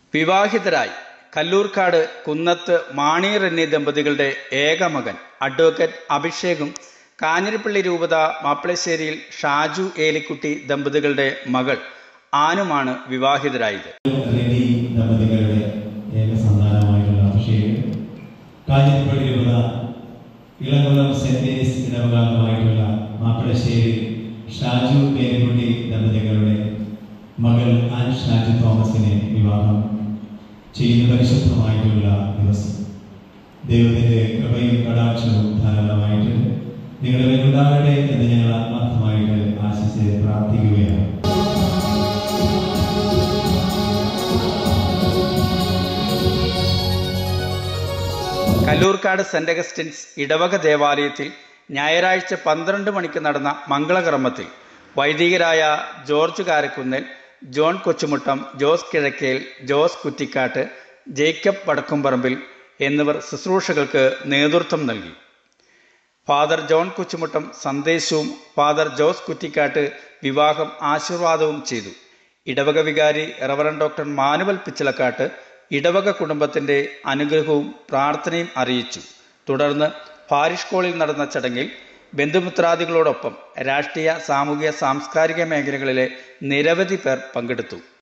വിവാഹിതരായി കല്ലൂർക്കാട് കുന്നത്ത് മാണി റെന്നി ദമ്പതികളുടെ ഏക മകൻ അഡ്വക്കേറ്റ് അഭിഷേകും കാഞ്ഞിരപ്പള്ളി രൂപത മാപ്പിളശ്ശേരിയിൽ ഷാജു ഏലിക്കുട്ടി ദമ്പതികളുടെ മകൾ ആനുമാണ് വിവാഹിതരായത് റെഡി ദമ്പതികളുടെ ഏക സന്താനമായിട്ടുള്ള അഭിഷേക് കാഞ്ഞിരപ്പള്ളി രൂപത ഇളംകുളം സെന്റ് മേരീസ് ഇടവകാംഗമായിട്ടുള്ള മാപ്പിളശ്ശേരി ഷാജു പേരുകുട്ടി ദമ്പതികളുടെ മകൾ ആൻ ഷാജു തോമസിനെ വിവാഹം ചെയ്യുന്ന പരിശുദ്ധമായിട്ടുള്ള ദിവസം ദൈവത്തിന്റെ കൃപയും കടാക്ഷവും ധാരാളമായിട്ട് നിങ്ങളുടെ മേലുണ്ടാകട്ടെ എന്ന് ഞങ്ങൾ ആത്മാർത്ഥമായിട്ട് ആശിച്ച് പ്രാർത്ഥിക്കുകയാണ് കല്ലൂർക്കാട് സെന്റ് അഗസ്റ്റിൻസ് ഇടവക ദേവാലയത്തിൽ ഞായറാഴ്ച പന്ത്രണ്ട് മണിക്ക് നടന്ന മംഗളകർമ്മത്തിൽ വൈദികരായ George Karakunnel John Kochumuttom Jose Kizhakkel Jose Kuttikattu Jacob Vadakkumparambil എന്നിവർ ശുശ്രൂഷകൾക്ക് നേതൃത്വം നൽകി ഫാദർ ജോൺ കൊച്ചുമുട്ടം സന്ദേശവും ഫാദർ ജോസ് കുറ്റിക്കാട്ട് വിവാഹം ആശീർവാദവും ചെയ്തു ഇടവക വികാരി റവറൻ ഡോക്ടർ മാനുവൽ പിച്ചലക്കാട്ട് ഇടവക കുടുംബത്തിന്റെ അനുഗ്രഹവും പ്രാർത്ഥനയും അറിയിച്ചു തുടർന്ന് പാരിഷ് കോളിൽ നടന്ന ചടങ്ങിൽ ബന്ധുമിത്രാദികളോടൊപ്പം രാഷ്ട്രീയ സാമൂഹിക സാംസ്കാരിക മേഖലകളിലെ നിരവധി പേർ പങ്കെടുത്തു